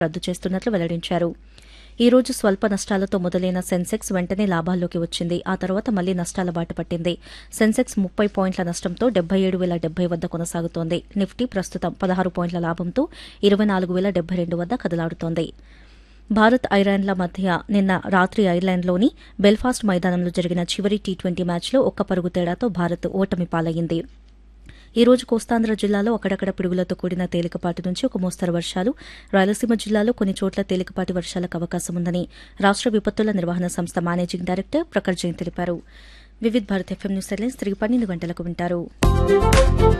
రద్దు చేస్తున్నట్లు వెల్లడించారు ఈ రోజు స్వల్ప నష్టాలతో మొదలైన సెన్సెక్స్ వెంటనే లాభాల్లోకి వచ్చింది ఆ తర్వాత మళ్లీ నష్టాల బాట పట్టింది సెన్సెక్స్ ముప్పై పాయింట్ల నష్టంతో డెబ్బై ఏడు వేల డెబ్బై వద్ద కొనసాగుతోంది నిఫ్టీ ప్రస్తుతం పదహారు పాయింట్ల లాభంతో ఇరవై నాలుగు వేల డెబ్బై రెండు వద్ద కదలాడుతోంది భారత్ ఐర్లాండ్ల మధ్య నిన్న రాత్రి ఐర్లాండ్లోని బెల్ఫాస్ట్ మైదానంలో జరిగిన చివరి టీ ట్వంటీ మ్యాచ్లో ఒక్క పరుగు తేడాతో భారత్ ఓటమి పాలయ్యింది ఈ రోజు కోస్తాంధ్ర జిల్లాలో అక్కడక్కడ పిడుగులతో కూడిన తేలికపాటి నుంచి ఒక మోస్తరు వర్షాలు రాయలసీమ జిల్లాలో కొన్ని చోట్ల తేలికపాటి వర్షాలకు అవకాశం ఉందని రాష్ట విపత్తుల నిర్వహణ సంస్థ మేనేజింగ్ డైరెక్టర్ ప్రఖర్ జైన్ తెలిపారు Vividh Bharat FM news headlines తిరిగి పన్నెండు గంటలకు వింటారు